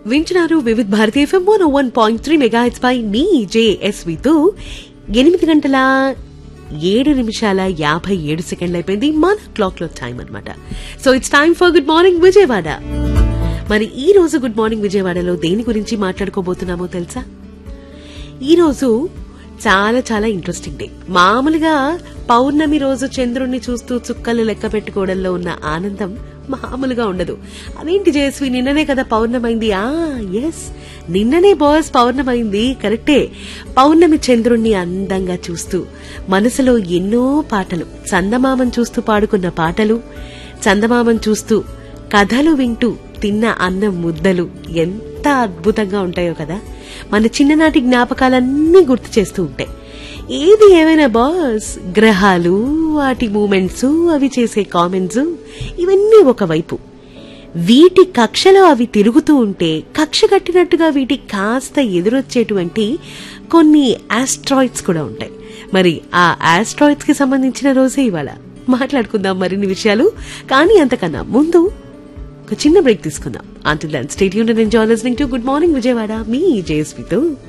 వింటున్నారు Vividh Bharati FM one one point three megahertz పై మీ జేఎస్వితో ఎనిమిది గంటల ఏడు నిమిషాల యాభై ఏడు సెకండ్లు అయిపోయింది మన క్లాక్ లో టైం అన్నమాట so it's time for good morning Vijayawada మరి ఈ రోజు గుడ్ మార్నింగ్ విజయవాడలో దేని గురించి మాట్లాడుకోబోతున్నామో తెలుసా ఈ రోజు చాలా చాలా ఇంట్రెస్టింగ్ డే మామూలుగా పౌర్ణమి రోజు చంద్రుణ్ణి చూస్తూ చుక్కలు లెక్క పెట్టుకోవడంలో ఉన్న ఆనందం మామూలుగా ఉండదు అదేంటి జయశ్రీ నిన్ననే కదా పౌర్ణమైంది ఆ ఎస్ నిన్ననే బాస్ పౌర్ణమైంది కరెక్టే పౌర్ణమి చంద్రుణ్ణి అందంగా చూస్తూ మనసులో ఎన్నో పాటలు చందమామం చూస్తూ పాడుకున్న పాటలు చందమామం చూస్తూ కథలు వింటూ తిన్న అన్నం ముద్దలు ఎంత అద్భుతంగా ఉంటాయో కదా మన చిన్ననాటి జ్ఞాపకాలన్నీ గుర్తు చేస్తూ ఉంటాయి ఏది ఏమైనా బాస్ గ్రహాలు వాటి మూమెంట్స్ అవి చేసే కామెంట్స్ ఇవన్నీ ఒకవైపు వీటి కక్షలో అవి తిరుగుతూ ఉంటే కక్ష కట్టినట్టుగా వీటికి కాస్త ఎదురొచ్చేటువంటి కొన్ని ఆస్ట్రాయిడ్స్ కూడా ఉంటాయి మరి ఆ ఆస్ట్రాయిడ్స్ కి సంబంధించిన రోజే ఇవాళ మాట్లాడుకుందాం మరిన్ని విషయాలు కానీ అంతకన్నా ముందు ఒక చిన్న బ్రేక్ తీసుకుందాం అంటిల్ దన్ స్టేట్ యూన్ enjoy listening to good morning Vijayawada మీ జేఎస్పీతో